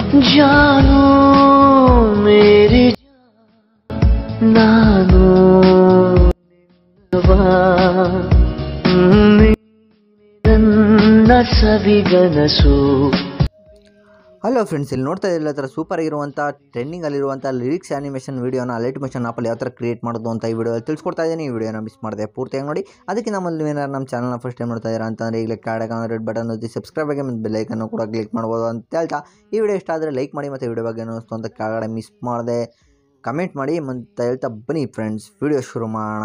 ಜಾನು ಮೇರಿ ಜಾನ್, ನಾನು ನಿನ್ನವ. ನೀನೆ ನನ್ನ ಸವಿಗನಸು ಹಲೋ ಫ್ರೆಂಡ್ಸ್ ಇಲ್ಲಿ ನೋಡ್ತಾ ಇದ್ದಿಲ್ಲ ಥರ ಸೂಪರ್ ಆಗಿರುವಂಥ ಟ್ರೆಂಡಿಂಗಲ್ಲಿರುವಂಥ ಲಿರಿಕ್ಸ್ ಆ್ಯನಿಮೇಷನ್ ವೀಡಿಯೋನ ಲೈಟ್ ಮೋಷನ್ ಆಪಲ್ಲಿ ಯಾವ ಥರ ಕ್ರಿಯೇಟ್ ಮಾಡೋದು ಅಂತ ಈ ವಿಡಿಯೋ ತಿಳ್ಸ್ಕೊಡ್ತಾ ಇದ್ದೀನಿ ಈ ವಿಡಿಯೋನ ಮಿಸ್ ಮಾಡಿದೆ ಪೂರ್ತಿಯಾಗಿ ನೋಡಿ ಅದಕ್ಕೆ ನಮ್ಮಲ್ಲಿ ನೀವೇನಾದ್ರು ನಮ್ಮ ಚಾನಲ್ನ ಫಸ್ಟ್ ಟೈಮ್ ನೋಡ್ತಾ ಇದ್ದೀರಾ ಅಂತಂದರೆ ಈಗಲೇ ಕಾಡಗ ರೆಡ್ ಬಟನ್ ಒತ್ತಿ ಸಬ್ಸ್ಕ್ರೈಬ್ ಆಗಿ ಮತ್ತು ಬೆಲ್ಲೈಕನ್ನು ಕೂಡ ಕ್ಲಿಕ್ ಮಾಡ್ಬೋದು ಅಂತ ಹೇಳ್ತಾ ಈ ವಿಡಿಯೋ ಇಷ್ಟ ಆದರೆ ಲೈಕ್ ಮಾಡಿ ಮತ್ತು ವಿಡಿಯೋ ಬಗ್ಗೆ ಏನು ಅನಿಸ್ತು ಅಂತ ಕೆಳಗಡೆ ಮಿಸ್ ಮಾಡಿದೆ ಕಮೆಂಟ್ ಮಾಡಿ ಅಂತ ಹೇಳ್ತಾ ಬನ್ನಿ ಫ್ರೆಂಡ್ಸ್ ವಿಡಿಯೋ ಶುರು ಮಾಡೋಣ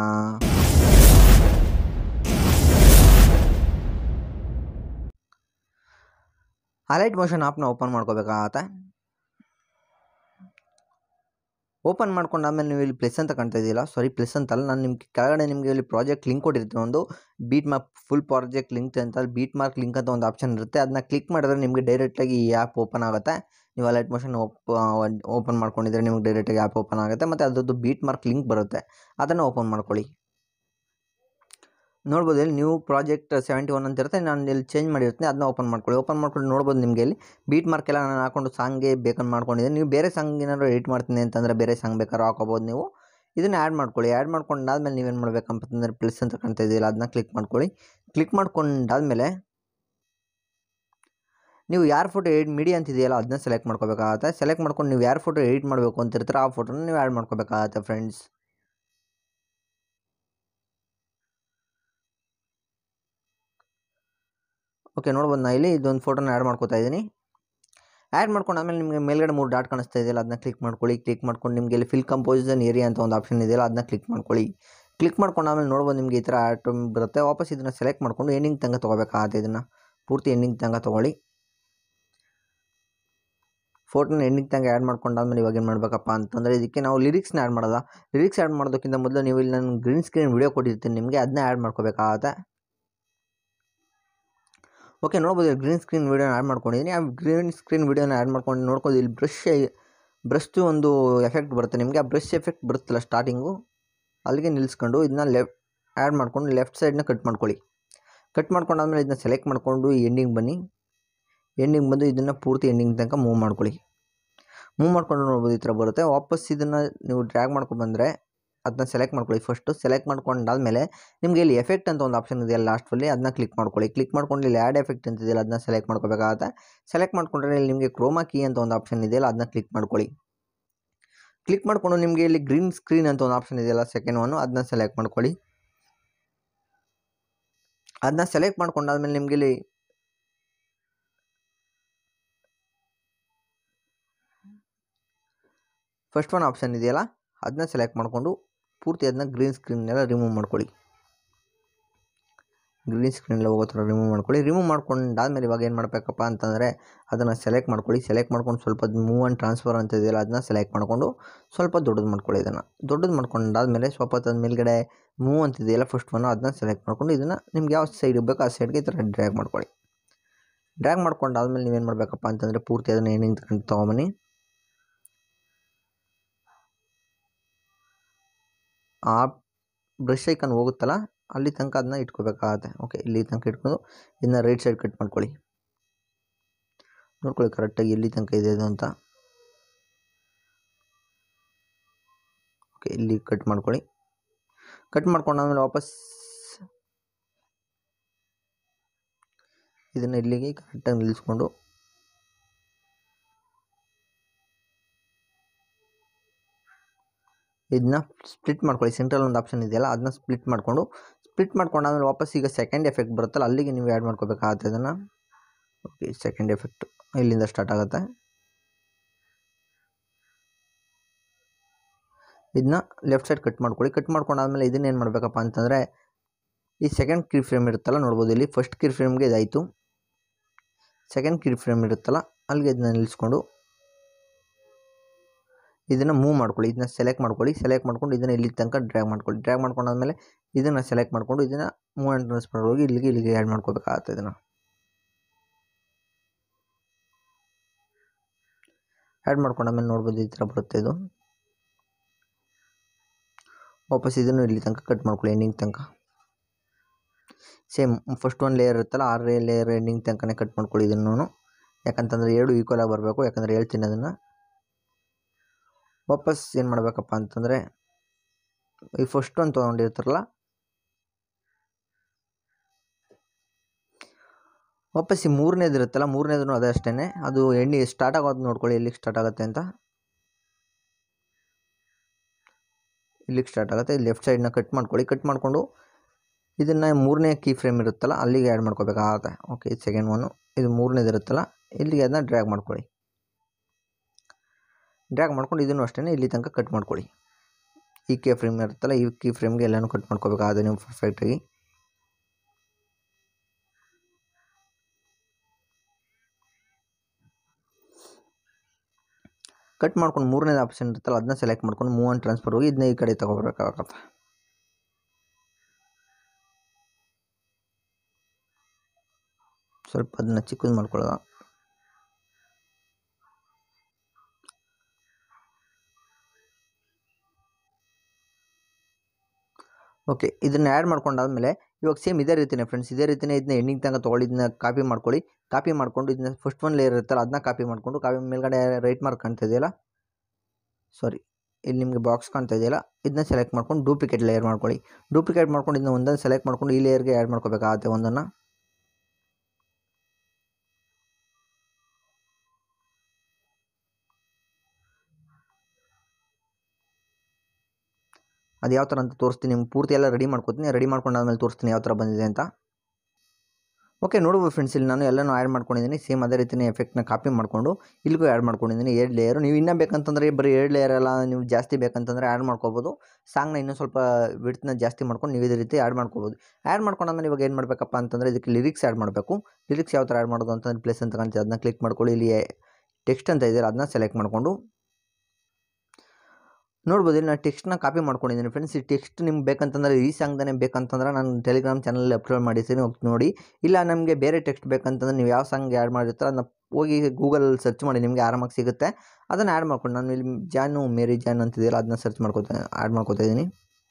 ಹಲೈಟ್ ಮೋಷನ್ ಆ್ಯಪ್ನ ಓಪನ್ ಮಾಡ್ಕೋಬೇಕಾಗತ್ತೆ ಓಪನ್ ಮಾಡ್ಕೊಂಡಾದ್ಮೇಲೆ ನೀವು ಇಲ್ಲಿ ಪ್ಲಸ್ ಅಂತ ಕಾಣ್ತಾ ಇದೆಯಲ್ಲ ಸಾರಿ ಪ್ಲಸ್ ಅಂತಲ್ಲ ನಾನು ನಿಮ್ಗೆ ಕೆಳಗಡೆ ನಿಮಗೆ ಇಲ್ಲಿ ಪ್ರಾಜೆಕ್ಟ್ ಲಿಂಕ್ ಕೊಟ್ಟಿರ್ತೀನಿ ಒಂದು beat mark full project link ಅಂತ ಅಲ್ಲಿ ಬೀಟ್ ಮಾರ್ಕ್ ಲಿಂಕ್ ಅಂತ ಒಂದು ಆಪ್ಷನ್ ಇರುತ್ತೆ ಅದನ್ನ ಕ್ಲಿಕ್ ಮಾಡಿದ್ರೆ ನಿಮಗೆ ಡೈರೆಕ್ಟಾಗಿ ಈ ಆ್ಯಪ್ ಓಪನ್ ಆಗುತ್ತೆ ನೀವು ಅಲೈಟ್ ಮೋಷನ್ ಓಪ್ ಓಪನ್ ಮಾಡ್ಕೊಂಡಿದ್ರೆ ನಿಮಗೆ ಡೈರೆಕ್ಟಾಗಿ ಆ್ಯಪ್ ಓಪನ್ ಆಗುತ್ತೆ ಮತ್ತು ಅದ್ರದ್ದು ಬೀಟ್ ಮಾರ್ಕ್ ಲಿಂಕ್ ಬರುತ್ತೆ ಅದನ್ನು ಓಪನ್ ಮಾಡ್ಕೊಳ್ಳಿ ನೋಡ್ಬೋದು ಇಲ್ಲಿ ನ್ಯೂ ಪ್ರಾಜೆಕ್ಟ್ ಸೆವೆಂಟಿ ಒನ್ ಅಂತ ಇರುತ್ತೆ ನಾನು ಇಲ್ಲಿ ಚೇಂಜ್ ಮಾಡಿರ್ತೀನಿ ಅದನ್ನ ಓಪನ್ ಮಾಡ್ಕೊಳ್ಳಿ ಓಪನ್ ಮಾಡ್ಕೊಂಡು ನೋಡ್ಬೋದು ನಿಮಗೆ ಇಲ್ಲಿ ಬೀಟ್ ಮಾರ್ಕ್ ಎಲ್ಲ ನಾನು ಹಾಕೊಂಡು ಸಾಂಗ್ಗೆ ಬೇಕಂತ ಮಾಡ್ಕೊಂಡಿದ್ದೀನಿ ನೀವು ಬೇರೆ ಸಾಂಗ್ ಏನಾದ್ರು ಎಡಿಟ್ ಮಾಡ್ತೀನಿ ಅಂತಂದರೆ ಬೇರೆ ಸಾಂಗ್ ಬೇಕಾದ್ರೂ ಹಾಕೋಬೋದು ನೀವು ಇದನ್ನು ಆ್ಯಡ್ ಮಾಡ್ಕೊಳ್ಳಿ ಆ್ಯಡ್ ಮಾಡ್ಕೊಂಡಾದ್ಮೇಲೆ ನೀವೇನು ಮಾಡ್ಬೇಕಂತಂದರೆ ಪ್ಲಸ್ ಅಂತ ಕಾಣ್ತಾ ಇದೆಯಲ್ಲ ಅದನ್ನ ಕ್ಲಿಕ್ ಮಾಡ್ಕೊಳ್ಳಿ ಕ್ಲಿಕ್ ಮಾಡ್ಕೊಂಡಾದ್ಮೇಲೆ ನೀವು ಯಾರು ಫೋಟೋ ಎಡಿಟ್ ಮಿಡಿ ಅಂತಿದೆಯಲ್ಲ ಅದನ್ನ ಸೆಲೆಕ್ಟ್ ಮಾಡ್ಕೋಬೇಕಾಗತ್ತೆ ಸೆಲೆಕ್ಟ್ ಮಾಡ್ಕೊಂಡು ನೀವು ಯಾರು ಫೋಟೋ ಎಡಿಟ್ ಮಾಡಬೇಕು ಅಂತ ಇರ್ತೀರ ಆ ಫೋಟೋನ ನೀವು ಆ್ಯಡ್ ಮಾಡ್ಕೋಬೇಕಾಗತ್ತೆ ಫ್ರೆಂಡ್ಸ್ ಓಕೆ ನೋಡ್ಬೋದು ನಾ ಇಲ್ಲಿ ಇದೊಂದು ಫೋಟೋನ ಆ್ಯಡ್ ಮಾಡ್ಕೋತಾ ಇದ್ದೀನಿ ಆ್ಯಡ್ ಮಾಡ್ಕೊಂಡು ಆಮೇಲೆ ನಿಮಗೆ ಮೇಲ್ಗಡೆ ಮೂರು ಡಾಟ್ ಕಾಣಿಸ್ತಾ ಇದೆಯಲ್ಲ ಅದನ್ನ ಕ್ಲಿಕ್ ಮಾಡ್ಕೊಳ್ಳಿ ಕ್ಲಿಕ್ ಮಾಡ್ಕೊಂಡು ನಿಮಗೆ ಇಲ್ಲಿ ಫಿಲ್ ಕಂಪೋಸಿಷನ್ ಏರಿಯಾ ಅಂತ ಒಂದು ಆಪ್ಷನ್ ಇದೆಯಲ್ಲ ಅದನ್ನ ಕ್ಲಿಕ್ ಮಾಡ್ಕೊಳ್ಳಿ ಕ್ಲಿಕ್ ಮಾಡ್ಕೊಂಡು ಆಮೇಲೆ ನೋಡ್ಬೋದು ನಿಮಗೆ ಈ ಥರ ಆಟಮ್ ಬರುತ್ತೆ ವಾಪಸ್ ಇದನ್ನು ಸೆಲೆಕ್ಟ್ ಮಾಡ್ಕೊಂಡು ಎಂಡಿಂಗ್ ತನಕ ತೊಗೋಬೇಕಾಗತ್ತೆ ಇದನ್ನು ಪೂರ್ತಿ ಎಂಡಿಂಗ್ ತನಕ ತೊಗೊಳ್ಳಿ ಫೋಟೋನ ಎಂಡಿಂಗ್ ತನಕ ಆ್ಯಡ್ ಮಾಡ್ಕೊಂಡಾದ್ಮೇಲೆ ಇವಾಗ ಏನು ಮಾಡಬೇಕಪ್ಪ ಅಂತಂದರೆ ಇದಕ್ಕೆ ನಾವು ಲಿರಿಕ್ಸ್ನ ಆ್ಯಡ್ ಮಾಡೋದ ಲಿರಿಕ್ಸ್ ಆ್ಯಡ್ ಮಾಡೋದಕ್ಕಿಂತ ಮೊದಲು ನೀವು ಇಲ್ಲಿ ನಾನು ಗ್ರೀನ್ ಸ್ಕ್ರೀನ್ ವಿಡಿಯೋ ಕೊಟ್ಟಿರ್ತೀನಿ ನಿಮಗೆ ಅದನ್ನ ಆ್ಯಡ್ ಮಾಡ್ಕೋಬೇಕಾಗತ್ತೆ ಓಕೆ ನೋಡ್ಬೋದು ಇಲ್ಲಿ ಗ್ರೀನ್ ಸ್ಕ್ರೀನ್ ವೀಡಿಯೋನ ಆ್ಯಡ್ ಮಾಡ್ಕೊಂಡಿದ್ದೀನಿ ಆ ಗ್ರೀನ್ ಸ್ಕ್ರೀನ್ ವೀಡಿಯೋನ ಆ್ಯಡ್ ಮಾಡ್ಕೊಂಡು ನೋಡ್ಕೊಂಡು ಇಲ್ಲಿ ಬ್ರಷ್ ಬ್ರಷ್ದು ಒಂದು ಎಫೆಕ್ಟ್ ಬರುತ್ತೆ ನಿಮಗೆ ಆ ಬ್ರಷ್ ಎಫೆಕ್ಟ್ ಬರುತ್ತಲ್ಲ ಸ್ಟಾರ್ಟಿಂಗು ಅಲ್ಲಿಗೆ ನಿಲ್ಲಿಸ್ಕೊಂಡು ಇದನ್ನ ಲೆಫ್ಟ್ ಆ್ಯಡ್ ಮಾಡ್ಕೊಂಡು ಲೆಫ್ಟ್ ಸೈಡ್ನ ಕಟ್ ಮಾಡ್ಕೊಳ್ಳಿ ಕಟ್ ಮಾಡ್ಕೊಂಡಾದ್ಮೇಲೆ ಇದನ್ನ ಸೆಲೆಕ್ಟ್ ಮಾಡಿಕೊಂಡು ಎಂಡಿಂಗ್ ಬನ್ನಿ ಎಂಡಿಂಗ್ ಬಂದು ಇದನ್ನು ಪೂರ್ತಿ ಎಂಡಿಂಗ್ ತನಕ ಮೂವ್ ಮಾಡ್ಕೊಳ್ಳಿ ಮೂವ್ ಮಾಡ್ಕೊಂಡು ನೋಡ್ಬೋದು ಈ ಥರ ಬರುತ್ತೆ ವಾಪಸ್ ಇದನ್ನು ನೀವು ಡ್ರ್ಯಾಗ್ ಮಾಡ್ಕೊಂಡು ಬಂದರೆ ಅದನ್ನ ಸೆಲೆಕ್ಟ್ ಮಾಡ್ಕೊಳ್ಳಿ ಫಸ್ಟು ಸೆಲೆಕ್ಟ್ ಮಾಡ್ಕೊಂಡಾದ್ಮೇಲೆ ನಿಮಗೆ ಇಲ್ಲಿ ಎಫೆಕ್ಟ್ ಅಂತ ಒಂದು ಆಪ್ಷನ್ ಇದೆಯಲ್ಲ ಲಾಸ್ಟಲ್ಲಿ ಅದನ್ನ ಕ್ಲಿಕ್ ಮಾಡ್ಕೊಳ್ಳಿ ಕ್ಲಿಕ್ ಮಾಡ್ಕೊಂಡು ಇಲ್ಲಿ ಆ್ಯಡ್ ಎಫೆಕ್ಟ್ ಅಂತ ಇದೆಯಲ್ಲ ಅದನ್ನ ಸೆಲೆಕ್ಟ್ ಮಾಡ್ಕೋಬೇಕಾಗತ್ತೆ ಸೆಲೆಕ್ಟ್ ಮಾಡ್ಕೊಂಡ್ರೆ ಇಲ್ಲಿ ನಿಮಗೆ ಕ್ರೋಮಾ ಕೀ ಅಂತ ಒಂದು ಆಪ್ಷನ್ ಇದೆಯಲ್ಲ ಅದನ್ನ ಕ್ಲಿಕ್ ಮಾಡ್ಕೊಳ್ಳಿ ಕ್ಲಿಕ್ ಮಾಡಿಕೊಂಡು ನಿಮಗೆ ಇಲ್ಲಿ ಗ್ರೀನ್ ಸ್ಕ್ರೀನ್ ಅಂತ ಒಂದು ಆಪ್ಷನ್ ಇದೆಯಲ್ಲ ಸೆಕೆಂಡ್ ಒನ್ನು ಅದನ್ನ ಸೆಲೆಕ್ಟ್ ಮಾಡ್ಕೊಳ್ಳಿ ಅದನ್ನ ಸೆಲೆಕ್ಟ್ ಮಾಡ್ಕೊಂಡಾದ್ಮೇಲೆ ನಿಮಗೆ ಇಲ್ಲಿ ಫಸ್ಟ್ ಒನ್ ಆಪ್ಷನ್ ಇದೆಯಲ್ಲ ಅದನ್ನ ಸೆಲೆಕ್ಟ್ ಮಾಡಿಕೊಂಡು ಪೂರ್ತಿ ಅದನ್ನ ಗ್ರೀನ್ ಸ್ಕ್ರೀನ್ನೆಲ್ಲ ರಿಮೂವ್ ಮಾಡ್ಕೊಳ್ಳಿ ಗ್ರೀನ್ ಸ್ಕ್ರೀನೆಲ್ಲ ಹೋಗೋ ಥರ ರಿಮೂವ್ ಮಾಡ್ಕೊಳ್ಳಿ ರಿಮೂವ್ ಮಾಡ್ಕೊಂಡಾದ್ಮೇಲೆ ಇವಾಗ ಏನು ಮಾಡಬೇಕಪ್ಪ ಅಂತಂದರೆ ಅದನ್ನು ಸೆಲೆಕ್ಟ್ ಮಾಡ್ಕೊಳ್ಳಿ ಸೆಲೆಕ್ಟ್ ಮಾಡ್ಕೊಂಡು ಸ್ವಲ್ಪ ಮೂವ್ ಆ್ಯಂಡ್ ಟ್ರಾನ್ಸ್ಫರ್ ಅಂತ ಇದೆಯಲ್ಲ ಅದನ್ನ ಸೆಲೆಕ್ಟ್ ಮಾಡಿಕೊಂಡು ಸ್ವಲ್ಪ ದೊಡ್ಡದು ಮಾಡ್ಕೊಳ್ಳಿ ಇದನ್ನು ದೊಡ್ಡದು ಮಾಡ್ಕೊಂಡಾದ್ಮೇಲೆ ಸ್ವಲ್ಪ ಹೊತ್ತು ಮೇಲ್ಗಡೆ ಮೂವ್ ಅಂತ ಇದೆಯಲ್ಲ ಫಸ್ಟ್ ಒನ್ ಅದನ್ನ ಸೆಲೆಕ್ಟ್ ಮಾಡ್ಕೊಂಡು ಇದನ್ನು ನಿಮ್ಗೆ ಯಾವ ಸೈಡ್ ಬೇಕು ಆ ಸೈಡ್ಗೆ ಈ ಥರ ಡ್ರ್ಯಾಗ್ ಮಾಡ್ಕೊಳ್ಳಿ ಡ್ರ್ಯಾಗ್ ಮಾಡ್ಕೊಂಡಾದ್ಮೇಲೆ ನೀವೇನು ಮಾಡಬೇಕಪ್ಪ ಅಂತಂದರೆ ಪೂರ್ತಿ ಅದನ್ನು ಏನೇನು ತಗೊಂಡು ತೊಗೊಂಬನ್ನಿ ಆ ಬ್ರಷ್ ಐಕನ್ ಹೋಗುತ್ತಲ್ಲ ಅಲ್ಲಿ ತನಕ ಅದನ್ನ ಇಟ್ಕೋಬೇಕಾಗತ್ತೆ ಓಕೆ ಇಲ್ಲಿ ತನಕ ಇಟ್ಕೊಂಡು ಇದನ್ನ ರೈಟ್ ಸೈಡ್ ಕಟ್ ಮಾಡ್ಕೊಳ್ಳಿ ನೋಡ್ಕೊಳ್ಳಿ ಕರೆಕ್ಟಾಗಿ ಎಲ್ಲಿ ತನಕ ಇದೆ ಅದು ಅಂತ ಓಕೆ ಇಲ್ಲಿ ಕಟ್ ಮಾಡ್ಕೊಳ್ಳಿ ಕಟ್ ಮಾಡ್ಕೊಂಡಾದ್ಮೇಲೆ ವಾಪಸ್ ಇದನ್ನು ಇಲ್ಲಿಗೆ ಕರೆಕ್ಟಾಗಿ ನಿಲ್ಲಿಸ್ಕೊಂಡು ಇದನ್ನ ಸ್ಪ್ಲಿಟ್ ಮಾಡ್ಕೊಳ್ಳಿ ಸೆಂಟ್ರಲ್ ಒಂದು ಆಪ್ಷನ್ ಇದೆಯಲ್ಲ ಅದನ್ನ ಸ್ಪ್ಲಿಟ್ ಮಾಡಿಕೊಂಡು ಸ್ಪ್ಲಿಟ್ ಮಾಡ್ಕೊಂಡಾದ್ಮೇಲೆ ವಾಪಸ್ ಈಗ ಸೆಕೆಂಡ್ ಎಫೆಕ್ಟ್ ಬರುತ್ತಲ್ಲ ಅಲ್ಲಿಗೆ ನೀವು ಆ್ಯಡ್ ಮಾಡ್ಕೋಬೇಕಾಗತ್ತೆ ಇದನ್ನು ಓಕೆ ಸೆಕೆಂಡ್ ಎಫೆಕ್ಟ್ ಇಲ್ಲಿಂದ ಸ್ಟಾರ್ಟ್ ಆಗುತ್ತೆ ಇದನ್ನ ಲೆಫ್ಟ್ ಸೈಡ್ ಕಟ್ ಮಾಡ್ಕೊಳ್ಳಿ ಕಟ್ ಮಾಡ್ಕೊಂಡಾದ್ಮೇಲೆ ಇದನ್ನ ಏನು ಮಾಡಬೇಕಪ್ಪ ಅಂತಂದರೆ ಈ ಸೆಕೆಂಡ್ ಕೀ ಫ್ರೇಮ್ ಇರುತ್ತಲ್ಲ ನೋಡ್ಬೋದು ಇಲ್ಲಿ ಫಸ್ಟ್ ಕೀ ಫ್ರೇಮ್ಗೆ ಇದಾಯಿತು ಸೆಕೆಂಡ್ ಕೀ ಫ್ರೇಮ್ ಇರುತ್ತಲ್ಲ ಅಲ್ಲಿಗೆ ಇದನ್ನ ನಿಲ್ಲಿಸ್ಕೊಂಡು ಇದನ್ನು ಮೂವ್ ಮಾಡ್ಕೊಳ್ಳಿ ಇದನ್ನ ಸೆಲೆಕ್ಟ್ ಮಾಡ್ಕೊಳ್ಳಿ ಸೆಲೆಕ್ಟ್ ಮಾಡ್ಕೊಂಡು ಇದನ್ನು ಇಲ್ಲಿ ತನಕ ಡ್ರ್ಯಾಗ್ ಮಾಡ್ಕೊಳ್ಳಿ ಡ್ರ್ಯಾಗ್ ಮಾಡ್ಕೊಂಡಾದ್ಮೇಲೆ ಇದನ್ನು ಸೆಲೆಕ್ಟ್ ಮಾಡ್ಕೊಂಡು ಇದನ್ನು ಮೂವ್ ಆ್ಯಂಡ್ ಟ್ರಾನ್ಸ್ಫರ್ ಹೋಗಿ ಇಲ್ಲಿಗೆ ಇಲ್ಲಿಗೆ ಆ್ಯಡ್ ಮಾಡ್ಕೋಬೇಕಾಗತ್ತೆ ಇದನ್ನು ಆ್ಯಡ್ ಮಾಡ್ಕೊಂಡಾದ್ಮೇಲೆ ನೋಡ್ಬೋದು ಈ ಥರ ಬರುತ್ತೆ ಇದು ವಾಪಸ್ ಇದನ್ನು ಇಲ್ಲಿ ತನಕ ಕಟ್ ಮಾಡ್ಕೊಳ್ಳಿ ಎಂಡಿಂಗ್ ತನಕ ಸೇಮ್ ಫಸ್ಟ್ ಒಂದು ಲೇಯರ್ ಇರುತ್ತಲ್ಲ ಆ ಲೇಯರ್ ಎಂಡಿಂಗ್ ತನಕನೇ ಕಟ್ ಮಾಡ್ಕೊಳ್ಳಿ ಇದನ್ನು ಯಾಕಂತಂದರೆ ಎರಡು ಈಕ್ವಲ್ ಆಗಿ ಬರಬೇಕು ಯಾಕಂದರೆ ಹೇಳ್ತೀನಿ ಅದನ್ನು ವಾಪಸ್ ಏನು ಮಾಡಬೇಕಪ್ಪ ಅಂತಂದರೆ ಈ ಫಸ್ಟ್ ಒಂದು ತೊಗೊಂಡಿರ್ತಾರಲ್ಲ ವಾಪಸ್ ಈ ಮೂರನೇದು ಇರುತ್ತಲ್ಲ ಮೂರನೇದು ಅದೇ ಅಷ್ಟೇ ಅದು ಎಣ್ಣೆ ಸ್ಟಾರ್ಟ್ ಆಗೋದು ನೋಡ್ಕೊಳ್ಳಿ ಎಲ್ಲಿಗೆ ಸ್ಟಾರ್ಟ್ ಆಗುತ್ತೆ ಅಂತ ಇಲ್ಲಿಗೆ ಸ್ಟಾರ್ಟ್ ಆಗುತ್ತೆ ಲೆಫ್ಟ್ ಸೈಡ್ನ ಕಟ್ ಮಾಡ್ಕೊಳ್ಳಿ ಕಟ್ ಮಾಡಿಕೊಂಡು ಇದನ್ನು ಮೂರನೇ ಕೀ ಫ್ರೇಮ್ ಇರುತ್ತಲ್ಲ ಅಲ್ಲಿಗೆ ಆ್ಯಡ್ ಮಾಡ್ಕೋಬೇಕಾಗತ್ತೆ ಓಕೆ ಇದು ಸೆಕೆಂಡ್ ಒನ್ನು ಇದು ಮೂರನೇದು ಇರುತ್ತಲ್ಲ ಇಲ್ಲಿಗೆ ಅದನ್ನ ಡ್ರ್ಯಾಗ್ ಮಾಡ್ಕೊಳ್ಳಿ ಡ್ರ್ಯಾಗ್ ಮಾಡ್ಕೊಂಡು ಇದನ್ನು ಅಷ್ಟೇ ಇಲ್ಲಿ ತನಕ ಕಟ್ ಮಾಡ್ಕೊಳ್ಳಿ ಈ ಕೀ ಫ್ರೇಮ್ ಇರುತ್ತಲ್ಲ ಈ ಕೀ ಫ್ರೇಮ್ಗೆ ಎಲ್ಲನೂ ಕಟ್ ಮಾಡ್ಕೋಬೇಕಾಗುತ್ತೆ ನೀವು ಪರ್ಫೆಕ್ಟಾಗಿ ಕಟ್ ಮಾಡ್ಕೊಂಡು ಮೂರನೇದು ಆಪ್ಷನ್ ಇರುತ್ತಲ್ಲ ಅದನ್ನ ಸೆಲೆಕ್ಟ್ ಮಾಡ್ಕೊಂಡು ಮೂವ್ ಆ್ಯಂಡ್ ಟ್ರಾನ್ಸ್ಫರ್ ಹೋಗಿ ಇದನ್ನ ಈ ಕಡೆ ತೊಗೊಬರ್ಬೇಕಾಗತ್ತೆ ಸ್ವಲ್ಪ ಅದನ್ನ ಚಿಕ್ಕದು ಮಾಡ್ಕೊಳ್ಳೋದ ಓಕೆ ಇದನ್ನ ಆ್ಯಡ್ ಮಾಡ್ಕೊಂಡಾದ್ಮೇಲೆ ಇವಾಗ ಸೇಮ್ ಇದೇ ರೀತಿನೇ ಫ್ರೆಂಡ್ಸ್ ಇದೇ ರೀತಿನೇ ಇದನ್ನ ಎಂಡಿಂಗ್ ತನಕ ತೊಗೊಳ್ಳಿ ಇದನ್ನ ಕಾಪಿ ಮಾಡ್ಕೊಳ್ಳಿ ಕಾಪಿ ಮಾಡ್ಕೊಂಡು ಇದನ್ನ ಫಸ್ಟ್ ಒನ್ ಲೇಯರ್ ಇರುತ್ತಲ್ಲ ಅದನ್ನ ಕಾಪಿ ಮಾಡಿಕೊಂಡು ಕಾಪಿ ಮೇಲ್ಗಡೆ ರೈಟ್ ಮಾರ್ಕ್ ಕಾಣ್ತಾ ಇದೆಯಲ್ಲ ಸಾರಿ ಇಲ್ಲಿ ನಿಮಗೆ ಬಾಕ್ಸ್ ಕಾಣ್ತಾ ಇದೆಯಲ್ಲ ಇದನ್ನ ಸೆಲೆಕ್ಟ್ ಮಾಡ್ಕೊಂಡು ಡೂಪ್ಲಿಕೇಟ್ ಲೇಯರ್ ಮಾಡ್ಕೊಳ್ಳಿ ಡೂಪ್ಲಿಕೇಟ್ ಮಾಡ್ಕೊಂಡು ಇದನ್ನ ಒಂದನ್ನು ಸೆಲೆಕ್ಟ್ ಮಾಡ್ಕೊಂಡು ಈ ಲೇಯರ್ಗೆ ಆ್ಯಡ್ ಮಾಡ್ಕೋಬೇಕಾಗತ್ತೆ ಒಂದನ್ನು ಅದು ಯಾವ ಥರ ಅಂತ ತೋರಿಸ್ತೀನಿ ನಿಮ್ಗೆ ಪೂರ್ತಿ ಎಲ್ಲ ರೆಡಿ ಮಾಡ್ಕೊತೀನಿ ರೆಡಿ ಮಾಡ್ಕೊಂಡಾದ್ಮೇಲೆ ತೋರಿಸ್ತೀನಿ ಯಾವ ಥರ ಬಂದಿದೆ ಅಂತ ಓಕೆ ನೋಡ್ಬೋದು ಫ್ರೆಂಡ್ಸ್ ಇಲ್ಲಿ ನಾನು ಎಲ್ಲನೂ ಆ್ಯಡ್ ಮಾಡ್ಕೊಂಡಿದ್ದೀನಿ ಸೇಮ್ ಅದೇ ರೀತಿಯೇ ಎಫೆಕ್ಟ್ನ ಕಾಪಿ ಮಾಡಿಕೊಂಡು ಇಲ್ಲಿಗೂ ಆ್ಯಡ್ ಮಾಡ್ಕೊಂಡಿದ್ದೀನಿ ಎರಡು ಲೇಯರು ನೀವು ಇನ್ನೂ ಬೇಕಂತಂದರೆ ಬರೀ ಎರಡು ಲೇಯರ್ ಎಲ್ಲ ನೀವು ಜಾಸ್ತಿ ಬೇಕಂತಂದರೆ ಆ್ಯಡ್ ಮಾಡ್ಕೋಬೋದು ಸಾಂಗ್ನ ಇನ್ನೂ ಸ್ವಲ್ಪ ವಿಡ್ತ್ನ ಜಾಸ್ತಿ ಮಾಡ್ಕೊಂಡು ನೀವು ಇದೇ ರೀತಿ ಆ್ಯಡ್ ಮಾಡ್ಕೋಬೋದು ಆ್ಯಡ್ ಮಾಡ್ಕೊಂಡಾದ್ಮೇಲೆ ಇವಾಗ ಏನು ಮಾಡಬೇಕಪ್ಪ ಅಂತಂದರೆ ಇದಕ್ಕೆ ಲಿರಿಕ್ಸ್ ಆ್ಯಡ್ ಮಾಡಬೇಕು ಲಿರಿಕ್ಸ್ ಯಾವ ಥರ ಆ್ಯಡ್ ಮಾಡೋದು ಅಂತಂದ್ರೆ ಪ್ಲೇಸ್ ಅಂತ ಕಾಣ್ತೀವಿ ಅದನ್ನ ಕ್ಲಿಕ್ ಮಾಡ್ಕೊಳ್ಳಿ ಇಲ್ಲಿ ಟೆಕ್ಸ್ಟ್ ಅಂತ ಇದೆಯಲ್ಲ ಅದನ್ನ ಸೆಲೆಕ್ಟ್ ಮಾಡಿಕೊಂಡು ನೋಡ್ಬೋದು ಇಲ್ಲಿ ನಾನು ಟೆಕ್ಸ್ಟ್ನ ಕಾಪಿ ಮಾಡ್ಕೊಂಡಿದ್ದೀನಿ ಫ್ರೆಂಡ್ಸ್ ಈ ಟೆಕ್ಸ್ಟ್ ನಿಮ್ಗೆ ಬೇಕಂತಂದರೆ ಈ ಸಾಂಗ್ದೇ ಬೇಕಂತಂದ್ರೆ ನಾನು ಟೆಲಿಗ್ರಾಮ್ ಚಾನಲಲ್ಲಿ ಅಪ್ಲೋಡ್ ಮಾಡಿದ್ದೀನಿ ಹೋಗಿ ನೋಡಿ ಇಲ್ಲ ನಮಗೆ ಬೇರೆ ಟೆಕ್ಸ್ಟ್ ಬೇಕಂತಂದ್ರೆ ನೀವು ಯಾವ ಸಾಂಗ್ ಆ್ಯಡ್ ಮಾಡಿರ್ತೀರ ಅದನ್ನ ಹೋಗಿ ಗೂಗಲ್ ಸರ್ಚ್ ಮಾಡಿ ನಿಮಗೆ ಆರಾಮಾಗಿ ಸಿಗುತ್ತೆ ಅದನ್ನು ಆ್ಯಡ್ ಮಾಡ್ಕೊಂಡು ನಾನು ಇಲ್ಲಿ ಜಾನು ಮೇರಿ ಜಾನ್ ಅಂತಿದೆಯಲ್ಲ ಅದನ್ನ ಸರ್ಚ್ ಮಾಡ್ಕೋತಾ ಆ್ಯಡ್ ಮಾಡ್ಕೋತಾ ಇದ್ದೀನಿ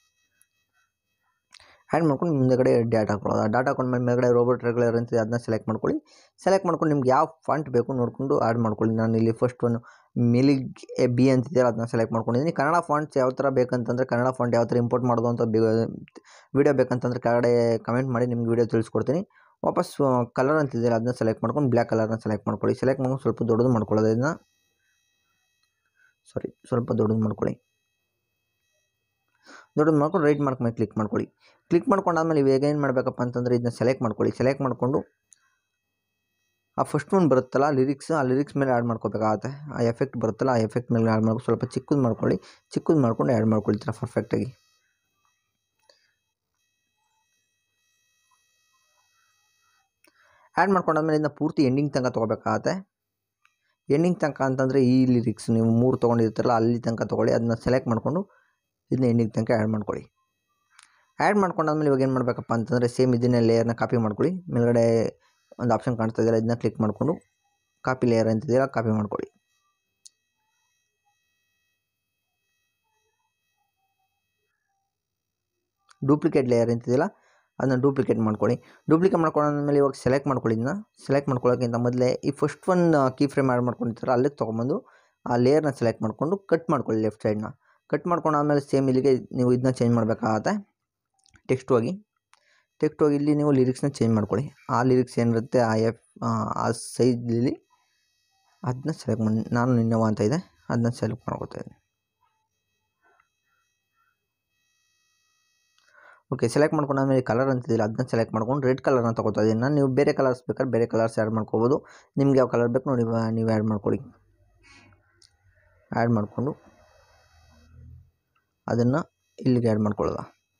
ಆ್ಯಡ್ ಮಾಡ್ಕೊಂಡು ಮುಂದೆಗಡೆ ಡಾಟಾ ಹಾಕೊಳ್ಳೋದು ಡಾಟಾ ಹಾಕೊಂಡ್ಮೇಲೆ ಮೇಲ್ಗಡೆ ರೋಬೋಟ್ ರೆಗ್ಯುಲರ್ ಅಂತಿದೆ ಅದನ್ನ ಸೆಲೆಕ್ಟ್ ಮಾಡ್ಕೊಳ್ಳಿ ಸೆಲೆಕ್ಟ್ ಮಾಡ್ಕೊಂಡು ನಿಮ್ಗೆ ಯಾವ ಫಾಂಟ್ ಬೇಕು ನೋಡಿಕೊಂಡು ಆ್ಯಡ್ ಮಾಡ್ಕೊಳ್ಳಿ ನಾನು ಇಲ್ಲಿ ಫಸ್ಟ್ ಒನ್ ಮಿಲಿಗ್ ಎ ಬಿ ಅಂತಿದೆಯಲ್ಲ ಅದನ್ನ ಸೆಲೆಕ್ಟ್ ಮಾಡ್ಕೊಂಡಿದ್ದೀನಿ ಕನ್ನಡ ಫಾಂಟ್ಸ್ ಯಾವ ಥರ ಬೇಕಂತಂದರೆ ಕನ್ನಡ ಫಾಂಟ್ ಯಾವ ಥರ ಇಂಪೋರ್ಟ್ ಮಾಡೋದು ಅಂತ ವಿಡಿಯೋ ಬೇಕಂತಂದರೆ ಕೆಳಗಡೆ ಕಮೆಂಟ್ ಮಾಡಿ ನಿಮ್ಗೆ ವಿಡಿಯೋ ತಿಳಿಸ್ಕೊಡ್ತೀನಿ ವಾಪಸ್ ಕಲರ್ ಅಂತಿದೆಯಲ್ಲ ಅದನ್ನ ಸೆಲೆಕ್ಟ್ ಮಾಡ್ಕೊಂಡು ಬ್ಲ್ಯಾಕ್ ಕಲರ್ನ ಸೆಲೆಕ್ಟ್ ಮಾಡ್ಕೊಳ್ಳಿ ಸೆಲೆಕ್ಟ್ ಮಾಡ್ಕೊಂಡು ಸ್ವಲ್ಪ ದೊಡ್ಡದು ಮಾಡ್ಕೊಳ್ಳೋದು ಇದನ್ನ ಸಾರಿ ಸ್ವಲ್ಪ ದೊಡ್ಡದು ಮಾಡ್ಕೊಳ್ಳಿ ದೊಡ್ಡದು ಮಾಡ್ಕೊಂಡು ರೈಟ್ ಮಾರ್ಕ್ ಮೇಲೆ ಕ್ಲಿಕ್ ಮಾಡ್ಕೊಳ್ಳಿ ಕ್ಲಿಕ್ ಮಾಡ್ಕೊಂಡಾದ್ಮೇಲೆ ಇವಾಗ ಏನು ಮಾಡಬೇಕಪ್ಪ ಅಂತಂದರೆ ಇದನ್ನ ಸೆಲೆಕ್ಟ್ ಮಾಡ್ಕೊಳ್ಳಿ ಸೆಲೆಕ್ಟ್ ಮಾಡಿಕೊಂಡು ಆ ಫಸ್ಟ್ ಒನ್ ಬರುತ್ತಲ್ಲ ಲಿರಿಕ್ಸ್ ಆ ಲಿರಿಕ್ಸ್ ಮೇಲೆ ಆ್ಯಡ್ ಮಾಡ್ಕೋಬೇಕಾಗತ್ತೆ ಆ ಎಫೆಕ್ಟ್ ಬರುತ್ತಲ್ಲ ಆ ಎಫೆಕ್ಟ್ ಮೇಲೆ ಆ್ಯಡ್ ಮಾಡ್ಕೊಂಡು ಸ್ವಲ್ಪ ಚಿಕ್ಕದು ಮಾಡ್ಕೊಳ್ಳಿ ಚಿಕ್ಕದು ಮಾಡ್ಕೊಂಡು ಆ್ಯಡ್ ಮಾಡ್ಕೊಳ್ತೀರ ಪರ್ಫೆಕ್ಟಾಗಿ ಆ್ಯಡ್ ಮಾಡ್ಕೊಂಡಾದ್ಮೇಲೆ ಇದನ್ನ ಪೂರ್ತಿ ಎಂಡಿಂಗ್ ತನಕ ತೊಗೋಬೇಕಾಗತ್ತೆ ಎಂಡಿಂಗ್ ತನಕ ಅಂತಂದರೆ ಈ ಲಿರಿಕ್ಸ್ ನೀವು ಮೂರು ತೊಗೊಂಡಿರ್ತಾರಲ್ಲ ಅಲ್ಲಿ ತನಕ ತೊಗೊಳ್ಳಿ ಅದನ್ನ ಸೆಲೆಕ್ಟ್ ಮಾಡಿಕೊಂಡು ಇದನ್ನ ಎಂಡಿಂಗ್ ತನಕ ಆ್ಯಡ್ ಮಾಡ್ಕೊಳ್ಳಿ ಆ್ಯಡ್ ಮಾಡ್ಕೊಂಡಾದ್ಮೇಲೆ ಇವಾಗ ಏನು ಮಾಡಬೇಕಪ್ಪ ಅಂತಂದರೆ ಸೇಮ್ ಇದನ್ನೇ ಲೇಯರ್ನ ಕಾಪಿ ಮಾಡ್ಕೊಳ್ಳಿ ಮೇಲ್ಗಡೆ ಒಂದು ಆಪ್ಷನ್ ಕಾಣ್ತಾ ಇದೆಯಲ್ಲ ಇದನ್ನ ಕ್ಲಿಕ್ ಮಾಡಿಕೊಂಡು ಕಾಪಿ ಲೇಯರ್ ಅಂತಿದೆಯಲ್ಲ ಕಾಪಿ ಮಾಡ್ಕೊಳ್ಳಿ ಡೂಪ್ಲಿಕೇಟ್ ಲೇಯರ್ ಅಂತಿದೆಯಲ್ಲ ಅದನ್ನ ಡೂಪ್ಲಿಕೇಟ್ ಮಾಡ್ಕೊಳ್ಳಿ ಡೂಪ್ಲಿಕೇಟ್ ಮಾಡ್ಕೊಂಡಾದ್ಮೇಲೆ ಇವಾಗ ಸೆಲೆಕ್ಟ್ ಮಾಡ್ಕೊಳ್ಳಿ ಇದನ್ನ ಸೆಲೆಕ್ಟ್ ಮಾಡ್ಕೊಳ್ಳೋಕ್ಕಿಂತ ಮೊದಲೇ ಈ first one key frame add ಮಾಡ್ಕೊಂಡಿರ್ತಾರೆ ಅಲ್ಲಿಗೆ ತೊಗೊಂಬಂದು ಆ ಲೇಯರ್ನ ಸೆಲೆಕ್ಟ್ ಮಾಡಿಕೊಂಡು ಕಟ್ ಮಾಡ್ಕೊಳ್ಳಿ ಲೆಫ್ಟ್ ಸೈಡ್ನ ಕಟ್ ಮಾಡ್ಕೊಂಡಾದ್ಮೇಲೆ ಸೇಮ್ ಇಲ್ಲಿಗೆ ನೀವು ಇದನ್ನ ಚೇಂಜ್ ಮಾಡಬೇಕಾಗತ್ತೆ ಟೆಕ್ಸ್ಟ್ ಹೋಗಿ ಟೆಕ್ಸ್ಟ್ ಹೋಗಿ ಇಲ್ಲಿ ನೀವು ಲಿರಿಕ್ಸ್ನ ಚೇಂಜ್ ಮಾಡ್ಕೊಳ್ಳಿ ಆ ಲಿರಿಕ್ಸ್ ಏನಿರುತ್ತೆ ಆ ಎಫ್ ಆ ಸೈಜಲ್ಲಿ ಅದನ್ನ ಸೆಲೆಕ್ಟ್ ಮಾಡಿ ನಾನು ನಿನ್ನವ ಅಂತ ಇದೆ ಅದನ್ನ ಸೆಲೆಕ್ಟ್ ಮಾಡ್ಕೊತಾ ಇದ್ದೀನಿ ಓಕೆ ಸೆಲೆಕ್ಟ್ ಮಾಡ್ಕೊಂಡಾದ್ಮೇಲೆ ಕಲರ್ ಅಂತಿದ್ದಿಲ್ಲ ಅದನ್ನ ಸೆಲೆಕ್ಟ್ ಮಾಡ್ಕೊಂಡು ರೆಡ್ ಕಲರ್ನ ತೊಗೋತಾ ಇದ್ದೀನಿ ನಾನು ನೀವು ಬೇರೆ ಕಲರ್ಸ್ ಬೇಕಾದ್ರೆ ಬೇರೆ ಕಲರ್ಸ್ ಆ್ಯಡ್ ಮಾಡ್ಕೋಬೋದು ನಿಮ್ಗೆ ಯಾವ ಕಲರ್ ಬೇಕು ನೋಡಿ ನೀವು ಆ್ಯಡ್ ಮಾಡ್ಕೊಳ್ಳಿ ಆ್ಯಡ್ ಮಾಡಿಕೊಂಡು ಅದನ್ನು ಇಲ್ಲಿಗೆ ಆ್ಯಡ್ ಮಾಡ್ಕೊಳ್ಳೋದ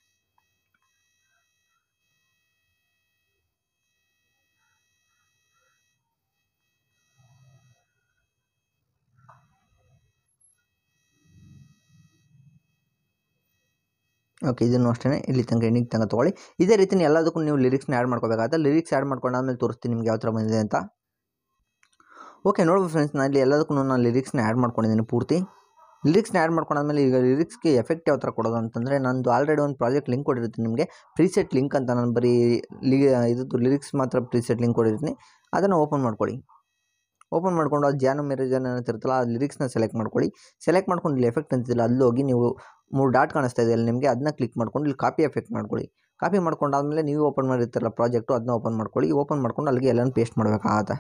ಓಕೆ ಇದನ್ನು ಅಷ್ಟೇ ಇಲ್ಲಿ ತನಕ ಎಂಡಿಂಗ್ ತನಕ ತೊಗೊಳ್ಳಿ ಇದೇ ರೀತಿ ಎಲ್ಲದಕ್ಕೂ ನೀವು ಲಿರಿಕ್ಸ್ನ ಆ್ಯಡ್ ಮಾಡ್ಕೋಬೇಕಾಗುತ್ತೆ ಲಿರಿಕ್ಸ್ ಆ್ಯಡ್ ಮಾಡ್ಕೊಂಡಾದ್ಮೇಲೆ ತೋರಿಸ್ತೀನಿ ನಿಮ್ಗೆ ಯಾವ ಥರ ಬಂದಿದೆ ಅಂತ ಓಕೆ ನೋಡ್ಬೋದು ಫ್ರೆಂಡ್ಸ್ ನಾನು ಇಲ್ಲಿ ಎಲ್ಲದಕ್ಕೂ ನಾನು ಲಿರಿಕ್ಸ್ನ ಆ್ಯಡ್ ಮಾಡ್ಕೊಂಡಿದ್ದೀನಿ ಪೂರ್ತಿ ಲಿರಿಕ್ಸ್ನ ಆ್ಯಡ್ ಮಾಡ್ಕೊಂಡಾದ್ಮೇಲೆ ಈಗ ಲಿರಿಕ್ಸ್ಗೆ ಎಫೆಕ್ಟ್ ಯಾವ ಥರ ಕೊಡೋದು ಅಂತಂದರೆ ನಂದು ಆಲ್ರೆಡಿ ಒಂದು ಪ್ರಾಜೆಕ್ಟ್ ಲಿಂಕ್ ಕೊಟ್ಟಿರ್ತೀನಿ ನಿಮಗೆ ಪ್ರೀಸೆಟ್ ಲಿಂಕ್ ಅಂತ ನಾನು ಬರೀ ಲಿ ಇದ್ದು ಲಿರಿಕ್ಸ್ ಮಾತ್ರ ಪ್ರೀಸೆಟ್ ಲಿಂಕ್ ಕೊಟ್ಟಿರ್ತೀನಿ ಅದನ್ನು ಓಪನ್ ಮಾಡ್ಕೊಳ್ಳಿ ಓಪನ್ ಮಾಡ್ಕೊಂಡು ಅದು ಜಾನು ಮೆರೇಜನ್ ಅಂತಿರುತ್ತಲ್ಲ ಆ ಲಿರಿಕ್ಸ್ನ ಸೆಲೆಕ್ಟ್ ಮಾಡ್ಕೊಳ್ಳಿ ಸೆಲೆಕ್ಟ್ ಮಾಡ್ಕೊಂಡು ಇಲ್ಲಿ ಎಫೆಕ್ಟ್ ಅಂತಿಲ್ಲ ಅಲ್ಲಿ ಹೋಗಿ ನೀವು ಮೂರು ಡಾಟ್ ಕಾಣಿಸ್ತಾ ಇದೆ ಅಲ್ಲಿ ನಿಮಗೆ ಅದನ್ನ ಕ್ಲಿಕ್ ಮಾಡ್ಕೊಂಡು ಇಲ್ಲಿ ಕಾಪಿ ಎಫೆಕ್ಟ್ ಮಾಡ್ಕೊಳ್ಳಿ ಕಾಪಿ ಮಾಡ್ಕೊಂಡಾದ್ಮೇಲೆ ನೀವು ಓಪನ್ ಮಾಡಿರ್ತಾರಲ್ಲ ಪ್ರಾಜೆಕ್ಟು ಅದನ್ನ ಓಪನ್ ಮಾಡ್ಕೊಳ್ಳಿ ಓಪನ್ ಮಾಡ್ಕೊಂಡು ಅಲ್ಲಿಗೆ ಎಲ್ಲನೂ ಪೇಸ್ಟ್ ಮಾಡಬೇಕಾಗತ್ತೆ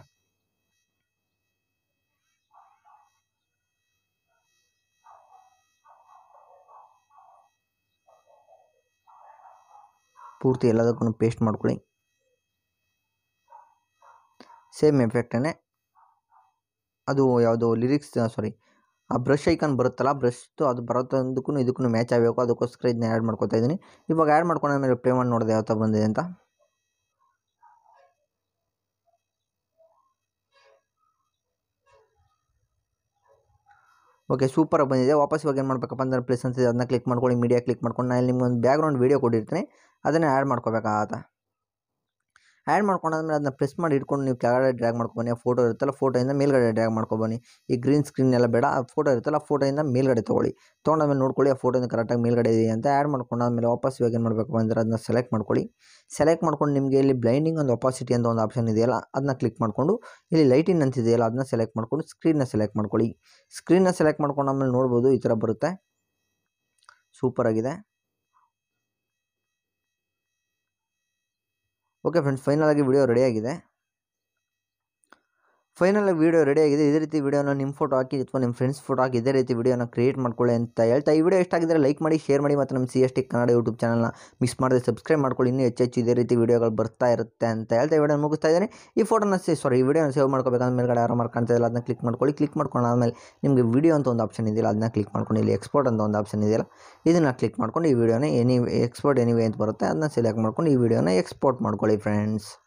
ಪೂರ್ತಿ ಎಲ್ಲದಕ್ಕೂ ಪೇಸ್ಟ್ ಮಾಡ್ಕೊಳ್ಳಿ ಸೇಮ್ ಎಫೆಕ್ಟೇ ಅದು ಯಾವುದು ಲಿರಿಕ್ಸ್ ಸಾರಿ ಆ ಬ್ರಷ್ ಐಕಾನ್ ಬರುತ್ತಲ್ಲ ಬ್ರಷ್ದು ಅದು ಬರೋದಕ್ಕೂ ಇದಕ್ಕೂ ಮ್ಯಾಚ್ ಆಗಬೇಕು ಅದಕ್ಕೋಸ್ಕರ ಇದನ್ನ ಆ್ಯಡ್ ಮಾಡ್ಕೊತಾ ಇದ್ದೀನಿ ಇವಾಗ ಆ್ಯಡ್ ಮಾಡ್ಕೊಂಡಾದ್ಮೇಲೆ ಪ್ಲೇ ಮಾಡಿ ನೋಡಿದೆ ಯಾವ ಥರ ಬಂದಿದೆ ಅಂತ ಓಕೆ ಸೂಪರಾಗಿ ಬಂದಿದೆ ವಾಪಸ್ ಇವಾಗ ಏನು ಮಾಡಬೇಕಪ್ಪ ಅಂದ್ರೆ ಪ್ಲೇಸ್ ಅಂತಿದೆ ಅದನ್ನ ಕ್ಲಿಕ್ ಮಾಡ್ಕೊಳ್ಳಿ ಮೀಡಿಯಾ ಕ್ಲಿಕ್ ಮಾಡ್ಕೊಂಡು ನಾನು ನಿಮ್ಗೆ ಒಂದು ಬ್ಯಾಕ್ಗ್ರೌಂಡ್ ವೀಡಿಯೋ ಕೊಟ್ಟಿರ್ತೀನಿ ಅದನ್ನು ಆ್ಯಡ್ ಮಾಡ್ಕೋಬೇಕಾಗತ್ತೆ ಆ್ಯಡ್ ಮಾಡ್ಕೊಂಡಾದ್ಮೇಲೆ ಅದನ್ನ ಪ್ರೆಸ್ ಮಾಡಿ ಇಟ್ಕೊಂಡು ನೀವು ಕೆಳಗಡೆ ಡ್ರ್ಯಾಗ್ ಮಾಡ್ಕೊಬನ್ನಿ ಆ ಫೋಟೋ ಇರುತ್ತಲ್ಲ ಫೋಟೋಯಿಂದ ಮೇಲ್ಗಡೆ ಡ್ರ್ಯಾಗ್ ಮಾಡ್ಕೊಬನ್ನಿ ಈ ಗ್ರೀನ್ ಸ್ಕ್ರೀನ್ ಎಲ್ಲ ಬೇಡ ಆ ಫೋಟೋ ಇರುತ್ತಲ್ಲ ಆ ಫೋಟೋಯಿಂದ ಮೇಲ್ಗಡೆ ತೊಗೊಳ್ಳಿ ತೊಗೊಂಡಾದ್ಮೇಲೆ ನೋಡ್ಕೊಳ್ಳಿ ಆ ಫೋಟೋಯಿಂದ ಕರೆಕ್ಟಾಗಿ ಮೇಲ್ಗಡೆ ಇದೆ ಅಂತ ಆ್ಯಡ್ ಮಾಡ್ಕೊಂಡಾದ್ಮೇಲೆ ವಾಪಸ್ ಇವಾಗ ಏನು ಮಾಡಬೇಕು ಅಂದರೆ ಅದನ್ನ ಸೆಲೆಕ್ಟ್ ಮಾಡ್ಕೊಳ್ಳಿ ಸೆಲೆಕ್ಟ್ ಮಾಡ್ಕೊಂಡು ನಿಮಗೆ ಇಲ್ಲಿ ಬ್ಲೈಂಡಿಂಗ್ ಒಂದು ಅಪಾಸಿಟಿ ಅಂತ ಒಂದು ಆಪ್ಷನ್ ಇದೆಯಲ್ಲ ಅದನ್ನ ಕ್ಲಿಕ್ ಮಾಡಿಕೊಂಡು ಇಲ್ಲಿ ಲೈಟಿನ್ ಅಂತಿದೆಯಲ್ಲ ಅದನ್ನ ಸೆಲೆಕ್ಟ್ ಮಾಡ್ಕೊಂಡು ಸ್ಕ್ರೀನ್ನ ಸೆಲೆಕ್ಟ್ ಮಾಡ್ಕೊಳ್ಳಿ ಸ್ಕ್ರೀನ್ನ ಸೆಲೆಕ್ಟ್ ಮಾಡ್ಕೊಂಡು ಆಮೇಲೆ ನೋಡ್ಬೋದು ಈ ಥರ ಬರುತ್ತೆ ಸೂಪರಾಗಿದೆ ಓಕೆ ಫ್ರೆಂಡ್ಸ್ ಫೈನಲ್ ಆಗಿ ವಿಡಿಯೋ ರೆಡಿ ಆಗಿದೆ ಫೈನಲ್ ಆಗಿ ವಿಡಿಯೋ ರೆಡಿ ಆಗಿದೆ ಇದೇ ರೀತಿ ವಿಡಿಯೋನ ನಿಮ್ಮ ಫೋಟೋ ಹಾಕಿ ಅಥವಾ ನಿಮ್ಮ ಫ್ರೆಂಡ್ಸ್ ಫೋಟೋ ಹಾಕಿ ಇದೇ ರೀತಿ ವಿಡಿಯೋನ ಕ್ರಿಯೇಟ್ ಮಾಡ್ಕೊಳ್ಳಿ ಅಂತ ಹೇಳ್ತಾ ಈ ವಿಡಿಯೋ ಇಷ್ಟಾಗಿದ್ದರೆ ಲೈಕ್ ಮಾಡಿ ಶೇರ್ ಮಾಡಿ ಮತ್ತು ನಮ್ಮ C S T Kannada YouTube ಚಾನಲ್ನ ಮಿಸ್ ಮಾಡದೆ ಸಬ್ಸ್ಕ್ರೈಬ್ ಮಾಡ್ಕೊಳ್ಳಿ ಇನ್ನೂ ಹೆಚ್ಚು ಹೆಚ್ಚು ಇದೇ ರೀತಿ ವಿಡಿಯೋಗಳು ಬರ್ತಾ ಇರುತ್ತೆ ಅಂತ ಹೇಳ್ತಾ ಈ ವಿಡಿಯೋ ಮುಗಿಸ್ತಾ ಇದ್ದೀನಿ ಈ ಫೋಟೋನ ಸಾರಿ ಈ ವಿಡಿಯೋನ ಸೇವ್ ಮಾಡ್ಕೋಬೇಕಂದ್ರೆ ಮೇಲ್ಗಡೆ ಯಾರೋ ಮಾರ್ಕ್ ಕಾಣ್ತಾ ಇಲ್ಲ ಅದನ್ನ ಕ್ಲಿಕ್ ಮಾಡ್ಕೊಳ್ಳಿ ಕ್ಲಿಕ್ ಮಾಡ್ಕೊಂಡು ಆದಮೇಲೆ ನಿಮಗೆ ವಿಡಿಯೋ ಅಂತ ಒಂದು ಆಪ್ಷನ್ ಇದೆಯಲ್ಲ ಅದನ್ನ ಕ್ಲಿಕ್ ಮಾಡ್ಕೊಂಡು ಇಲ್ಲಿ ಎಕ್ಸ್ಪೋರ್ಟ್ ಅಂತ ಒಂದು ಆಪ್ಷನ್ ಇದೆಯಲ್ಲ ಇದನ್ನು ಕ್ಲಿಕ್ ಮಾಡ್ಕೊಂಡು ಈ ವಿಡಿಯೋನ ಎನಿ ಎಕ್ಸ್ಪೋರ್ಟ್ ಎನಿವೇ ಅಂತ ಬರುತ್ತೆ ಅದನ್ನ ಸೆಲೆಕ್ಟ್ ಮಾಡ್ಕೊಂಡು ಈ ವಿಡಿಯೋನ ಎಕ್ಸ್ಪೋರ್ಟ್ ಮಾಡ್ಕೊಳ್ಳಿ ಫ್ರೆಂಡ್ಸ್